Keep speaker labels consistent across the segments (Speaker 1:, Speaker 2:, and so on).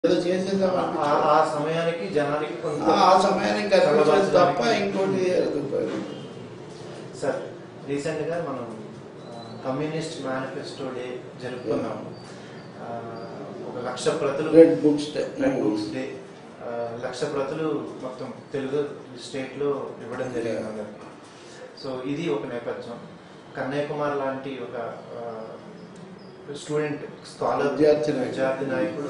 Speaker 1: ఏదో చేసేద్దాం
Speaker 2: ఆ-
Speaker 1: అనిపించింది.
Speaker 2: ఆ సమయానికి జనానికి కొంత
Speaker 1: ఆ ఆ సమయానికి కనిపించేది తప్ప ఇంకోటి లేదు.
Speaker 2: సార్ రీసెంట్ గా మనం ఆ, కమ్యూనిస్ట్ మేనిఫెస్టో డే జరుపుకున్నాము ఆ, ఒక లక్ష ప్రతులు
Speaker 1: red books day.
Speaker 2: Red books day ఆ, లక్ష ప్రతులు మొత్తం తెలుగు స్టేట్ లో ఇవ్వడం జరిగింది అందరికి సో ఇది ఒక నేపథ్యం కన్నయ్య కుమార్ లాంటి ఒక స్టూడెంట్ స్కాలర్
Speaker 1: విద్యార్థి నాయకుడు.
Speaker 2: విద్యార్థి నాయకుడు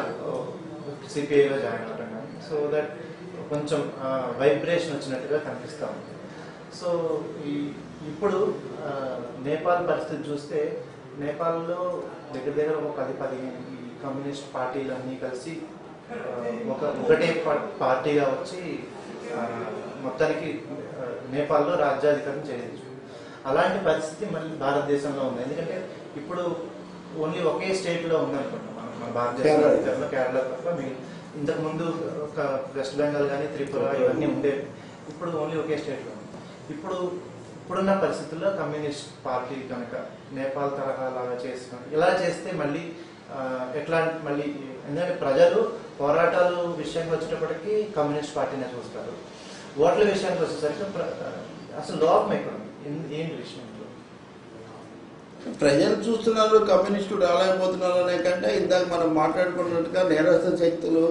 Speaker 2: సిపిఐలో జాయిన్ అవడం కానీ సో దట్ కొంచెం వైబ్రేషన్ వచ్చినట్టుగా కనిపిస్తా ఉంది సో ఈ ఇప్పుడు ఆ, నేపాల్ పరిస్థితి చూస్తే నేపాల్లో దగ్గర దగ్గర ఒక పది పదిహేను ఈ కమ్యూనిస్ట్ పార్టీలు అన్నీ కలిసి ఆ, ఒక ఒకటే పా- పార్టీగా వచ్చి ఆ, మొత్తానికి ఆ, నేపాల్లో రాజ్యాధికారం చేయొచ్చు అలాంటి పరిస్థితి మళ్ళీ భారతదేశంలో ఉంది ఎందుకంటే ఇప్పుడు ఓన్లీ ఒకే స్టేట్ లో ఉందనుకుంటాం మనం మన భారతదేశంలో
Speaker 1: కేరళ.
Speaker 2: కేరళ కేరళ తప్ప మిగిలిన ఇంతకు ముందు ఒక వెస్ట్ బెంగాల్ కానీ త్రిపుర ఇవన్నీ ఉండేవి ఇప్పుడు ఓన్లీ ఒకే స్టేట్ లో ఉంది ఇప్పుడు ఇప్పుడున్న పరిస్థితుల్లో కమ్యూనిస్ట్ పార్టీ కనుక నేపాల్ తరహా లాగా చేసుకొని ఇలా చేస్తే మళ్ళీ ఆ, ఎట్లా మళ్ళీ ఎందుకంటే ప్రజలు పోరాటాలు విషయానికి వచ్చేటప్పటికి కమ్యూనిస్ట్ పార్టీనే చూస్తారు ఓట్ల విషయానికి వచ్చేసరికి ప్ర- అసలు లోపం ఎక్కడ ఉంది? ఏం- ఏంటి విషయం ఇందులో?
Speaker 1: ప్రజలు చూస్తున్నారు కమ్యూనిస్టు రాలేకపోతున్నారు అనే కంటే ఇందాక మనం మాట్లాడుకున్నట్టుగా నేరస్థ శక్తులు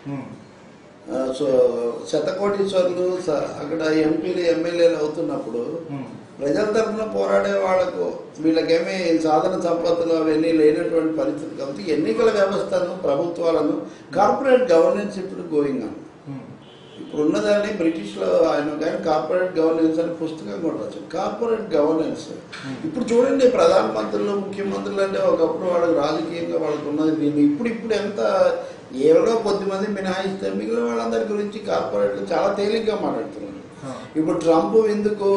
Speaker 1: ఆ, సో శతకోటీశ్వరులు స- అక్కడ ఎంపీలు ఎమ్మెల్యేలు అవుతున్నప్పుడు ప్రజల తరఫున పోరాడే వాళ్ళకు వీళ్ళకేమీ సాధన సంపత్తులు అవన్నీ లేనటువంటి పరిస్థితి కాబట్టి ఎన్నికల వ్యవస్థను ప్రభుత్వాలను కార్పొరేట్ గవర్నెన్స్ ఇప్పుడు గోయింగ్ అని ఇప్పుడు ఉన్నదాన్ని బ్రిటిష్లో ఆయన కానీ కార్పొరేట్ గవర్నెన్స్ అని పుస్తకం కూడా రాశారు కార్పొరేట్ గవర్నెన్స్ ఇప్పుడు చూడండి ప్రధానమంత్రులు ముఖ్యమంత్రులు అంటే ఒకప్పుడు వాళ్ళకి రాజకీయంగా వాళ్ళకు ఉన్నది దీన్ని ఇప్పుడు ఇప్పుడు ఎంత ఏవో కొద్దిమంది మినహాయిస్తే మిగిలిన వాళ్ళందరి గురించి కార్పొరేట్లు చాలా తేలిగ్గా మాట్లాడుతున్నారు ఇప్పుడు ట్రంప్ ఎందుకు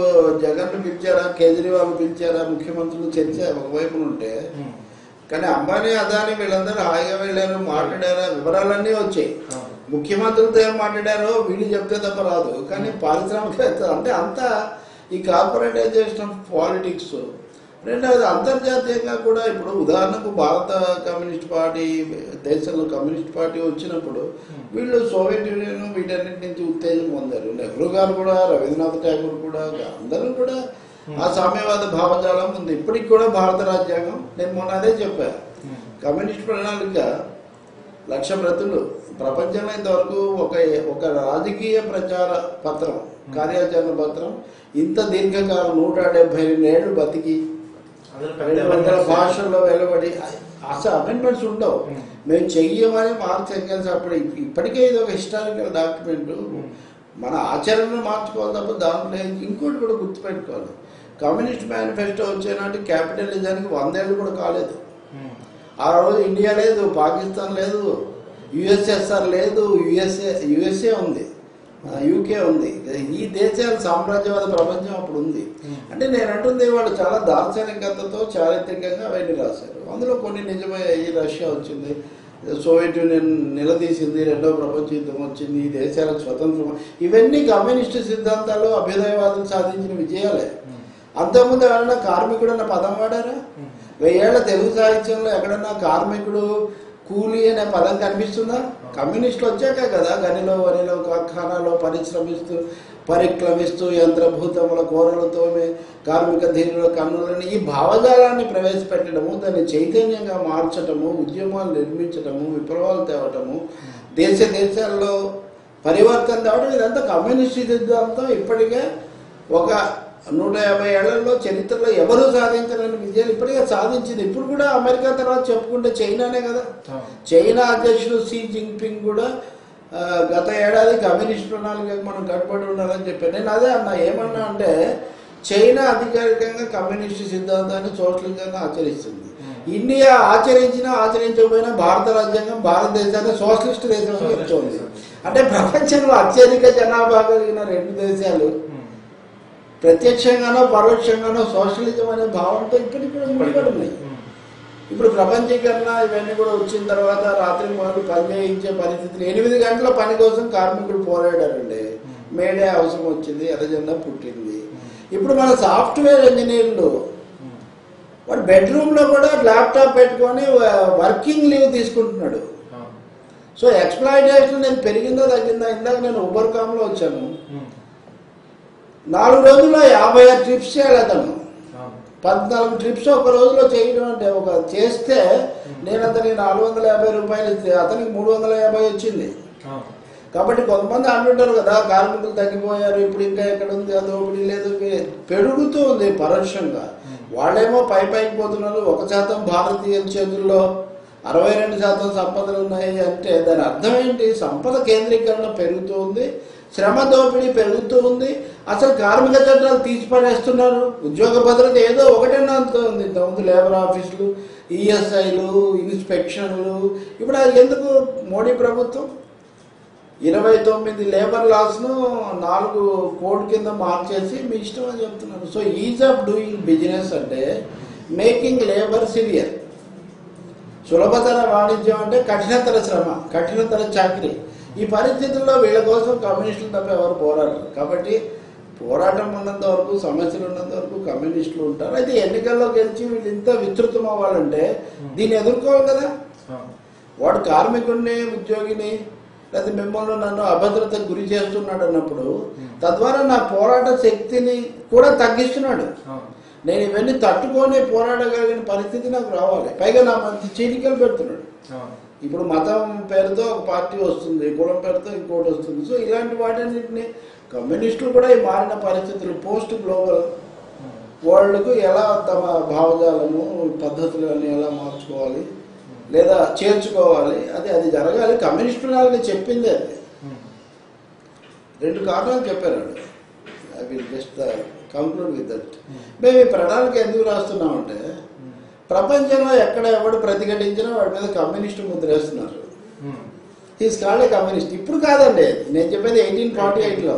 Speaker 1: జగన్ పిలిచారా కేజ్రీవాల్ పిలిచారా ముఖ్యమంత్రులు చర్చ ఒకవైపు ఉంటే కానీ అంబానీ అదాని వీళ్ళందరూ హాయిగా వెళ్ళారు మాట్లాడారా వివరాలన్నీ వచ్చాయి ముఖ్యమంత్రులతో ఏం మాట్లాడారో వీళ్ళు చెప్తే తప్ప రాదు కానీ పారిశ్రామికవేత్త అంటే అంతా ఈ కార్పొరేటైజేషన్ ఆఫ్ పాలిటిక్స్ రెండవది అంతర్జాతీయంగా కూడా ఇప్పుడు ఉదాహరణకు భారత కమ్యూనిస్ట్ పార్టీ దేశంలో కమ్యూనిస్ట్ పార్టీ వచ్చినప్పుడు వీళ్ళు సోవియట్ యూనియన్ వీటన్నిటి నుంచి ఉత్తేజం పొందారు నెహ్రూ గారు కూడా రవీంద్రనాథ్ ఠాగూర్ కూడా అందరూ కూడా ఆ సామ్యవాద భావజాలం ఉంది ఇప్పటికి కూడా భారత రాజ్యాంగం నేను మొన్న అదే చెప్పా కమ్యూనిస్ట్ ప్రణాళిక లక్ష ప్రతులు ప్రపంచంలో ఇంతవరకు ఒక ఒక రాజకీయ ప్రచార పత్రం కార్యాచరణ పత్రం ఇంత దీర్ఘకాలం నూట డెబ్బై ఏళ్ళు బతికి
Speaker 2: అందులో పెద్ద
Speaker 1: రెండు వందల
Speaker 2: amendments
Speaker 1: భాషల్లో వెలువడి అసలు అమెండ్మెంట్స్ ఉండవు
Speaker 2: Hmm.
Speaker 1: మేము చెయ్యమని మార్క్స్ ఎంగల్స్ అప్పుడు ఇప్- ఇప్పటికే ఇది ఒక హిస్టారికల్ డాక్యుమెంట్ మన ఆచరణను మార్చుకోవాలి తప్ప దాంట్లో ఏం- ఇంకోటి కూడా గుర్తుపెట్టుకోవాలి కమ్యూనిస్ట్ మేనిఫెస్టో వచ్చేనాటి క్యాపిటలిజానికి వందేళ్ళు కూడా కాలేదు
Speaker 2: ఉమ్.
Speaker 1: ఆ రోజు ఇండియా లేదు పాకిస్తాన్ లేదు యుఎస్ఎస్ఆర్ లేదు యుఎస్ఏ యుఎస్ఏ ఉంది యూకే ఉంది ఈ దేశాల సామ్రాజ్యవాద ప్రపంచం అప్పుడు ఉంది అంటే నేను అంటుంది వాళ్ళు చాలా దార్శనికతతో చారిత్రకంగా అవన్నీ రాశారు అందులో కొన్ని నిజమే ఈ రష్యా వచ్చింది సోవియట్ యూనియన్ నిలదీసింది రెండవ ప్రపంచ యుద్ధం వచ్చింది ఈ దేశాలకు స్వతంత్రం ఇవన్నీ కమ్యూనిస్టు సిద్ధాంతాలు అభ్యుదయవాదులు సాధించిన విజయాలే అంతకుముందు ఎవరైనా కార్మికుడు అన్న పదం వాడారా వెయ్యేళ్ల తెలుగు సాహిత్యంలో ఎక్కడన్నా కార్మికుడు కూలీ అనే పదం కనిపిస్తుందా కమ్యూనిస్టులు వచ్చాక కదా గనిలో వనిలో కార్ఖానాలో పరిశ్రమిస్తూ పరిక్రమిస్తూ యంత్రభూతముల కోరలతో కార్మిక ధీరుల కన్నులని ఈ భావజాలాన్ని ప్రవేశపెట్టడము దాన్ని చైతన్యంగా మార్చటము ఉద్యమాలు నిర్మించటము విప్లవాలు తేవటము దేశ దేశాల్లో పరివర్తన తేవడం ఇదంతా కమ్యూనిస్ట్ సిద్ధాంతం ఇప్పటికే ఒక నూట యాభై ఏళ్లలో చరిత్రలో ఎవరు సాధించలేని విజయాలు ఇప్పటికే సాధించింది ఇప్పుడు కూడా అమెరికా తర్వాత చెప్పుకుంటే చైనానే కదా చైనా అధ్యక్షుడు షీ జింగ్పింగ్ కూడా ఆ, గత ఏడాది కమ్యూనిస్ట్ ప్రణాళికకు మనం కట్టుబడి ఉండాలని చెప్పాను నేను అదే అన్నా ఏమన్నా అంటే చైనా అధికారికంగా కమ్యూనిస్ట్ సిద్ధాంతాన్ని సోషలిజాన్ని ఆచరిస్తుంది ఇండియా ఆచరించినా ఆచరించకపోయినా భారత రాజ్యాంగం భారతదేశాన్ని సోషలిస్ట్ దేశం అని చెప్తోంది అంటే ప్రపంచంలో అత్యధిక జనాభా కలిగిన రెండు దేశాలు ప్రత్యక్షంగానో పరోక్షంగానో సోషలిజం అనే భావంతో ఇప్పటికి కూడా ముడిపడి ఉన్నాయి ఇప్పుడు ప్రపంచీకరణ ఇవన్నీ కూడా వచ్చిన తర్వాత రాత్రి మొదలు పని చేయించే పరిస్థితులు ఎనిమిది గంటల పని కోసం కార్మికులు పోరాడారండి మేడే అవసరం వచ్చింది ఎర్రజెండా పుట్టింది ఇప్పుడు మన సాఫ్ట్వేర్ ఇంజనీర్లు వాడు బెడ్రూమ్ లో కూడా ల్యాప్టాప్ పెట్టుకొని వర్కింగ్ లీవ్ తీసుకుంటున్నాడు సో ఎక్స్ప్లాయిటేషన్ నేను పెరిగిందా తగ్గిందా ఇందాక నేను ఉబర్ కామ్లో వచ్చాను నాలుగు రోజుల్లో యాభై ఆరు ట్రిప్స్ చేయాలి అతను పద్నాలుగు ట్రిప్స్ ఒక రోజులో చేయడం అంటే ఒక చేస్తే నేను అతనికి నాలుగు వందల యాభై రూపాయలు ఇస్తే అతనికి మూడు వందల యాభై వచ్చింది కాబట్టి కొంతమంది అంటుంటారు కదా కార్మికులు తగ్గిపోయారు ఇప్పుడు ఇంకా ఎక్కడ ఉంది అది ఒకటి లేదు పెరుగుతూ ఉంది పరోక్షంగా వాళ్ళేమో పై పైకి పోతున్నారు ఒక శాతం భారతీయుల చేతుల్లో అరవై రెండు శాతం సంపదలు ఉన్నాయి అంటే దాని అర్థం ఏంటి సంపద కేంద్రీకరణ పెరుగుతూ ఉంది శ్రమ దోపిడీ పెరుగుతూ ఉంది అసలు కార్మిక చట్టాలు తీసిపడేస్తున్నారు ఉద్యోగ భద్రత ఏదో ఒకటేనా అంత ఉంది ఇంతకుముందు లేబర్ ఆఫీసులు ఈఎస్ఐలు ఇన్స్పెక్షన్లు ఇప్పుడు అది ఎందుకు మోడీ ప్రభుత్వం ఇరవై తొమ్మిది లేబర్ లాస్ను నాలుగు కోడ్ కింద మార్చేసి మీ ఇష్టం అని చెప్తున్నాను so ease of doing business అంటే మేకింగ్ లేబర్ సివియర్ సులభతర వాణిజ్యం అంటే కఠినతర శ్రమ కఠినతర చాకరీ ఈ పరిస్థితుల్లో వీళ్ళ కోసం కమ్యూనిస్టులు తప్ప ఎవరు పోరాడరు కాబట్టి పోరాటం ఉన్నంత వరకు సమస్యలు ఉన్నంత వరకు కమ్యూనిస్టులు ఉంటారు అయితే ఎన్నికల్లో గెలిచి వీళ్ళు ఇంత విస్తృతం అవ్వాలంటే దీన్ని ఎదుర్కోవాలి కదా వాడు కార్మికుడిని ఉద్యోగిని లేదా మిమ్మల్ని నన్ను అభద్రతకు గురి చేస్తున్నాడు అన్నప్పుడు తద్వారా నా పోరాట శక్తిని కూడా తగ్గిస్తున్నాడు నేను ఇవన్నీ తట్టుకొని పోరాడగలిగిన పరిస్థితి నాకు రావాలి పైగా నా మంచి చీలికలు పెడుతున్నాడు ఇప్పుడు మతం పేరుతో ఒక పార్టీ వస్తుంది కులం పేరుతో ఇంకోటి వస్తుంది సో ఇలాంటి వాటన్నిటిని కమ్యూనిస్టులు కూడా ఈ మారిన పరిస్థితులు పోస్ట్ గ్లోబల్ వరల్డ్కు ఎలా తమ భావజాలము పద్ధతులను ఎలా మార్చుకోవాలి లేదా చేర్చుకోవాలి అది అది జరగాలి కమ్యూనిస్టు వాళ్ళని చెప్పిందే అది రెండు కారణాలు చెప్పారు I will just conclude with that మేము ఈ ప్రణాళిక ఎందుకు రాస్తున్నామంటే ప్రపంచంలో ఎక్కడ ఎవడు ప్రతిఘటించినా వాడి మీద కమ్యూనిస్టు ముద్ర వేస్తున్నారు ఈస్ కాల్డ్ ఏ కమ్యూనిస్ట్ ఇప్పుడు కాదండి నేను చెప్పేది ఎయిటీన్ ఫార్టీ ఎయిట్లో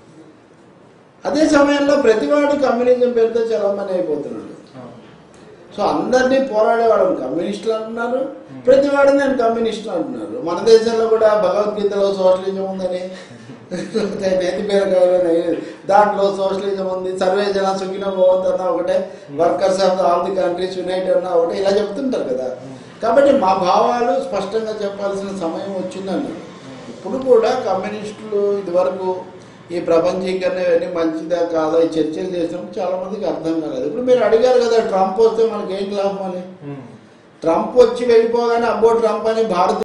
Speaker 1: అదే సమయంలో ప్రతివాడు కమ్యూనిజం పేరుతో చలమని అయిపోతున్నాడు సో అందరినీ పోరాడేవాడు కమ్యూనిస్టులు అంటున్నారు ప్రతివాడు నేను కమ్యూనిస్టులు అంటున్నారు మన దేశంలో కూడా భగవద్గీతలో సోషలిజం ఉందని నేతి పేరకాయలని దాంట్లో సోషలిజం ఉంది సర్వే జన సుఖిన భవంత్ అన్న ఒకటే workers of all the countries united అన్న ఒకటే ఇలా చెప్తుంటారు కదా కాబట్టి మా భావాలు స్పష్టంగా చెప్పాల్సిన సమయం వచ్చిందండి ఇప్పుడు కూడా కమ్యూనిస్టులు ఇదివరకు ఈ ప్రపంచీకరణ ఇవన్నీ మంచిదా కాదా ఈ చర్చలు చేసినప్పుడు చాలా మందికి అర్థం కాలేదు ఇప్పుడు మీరు అడిగారు కదా ట్రంప్ వస్తే మనకి ఏంటి లాభం అని ట్రంప్ వచ్చి వెళ్ళిపోగానే అబ్బో ట్రంప్ అని భారత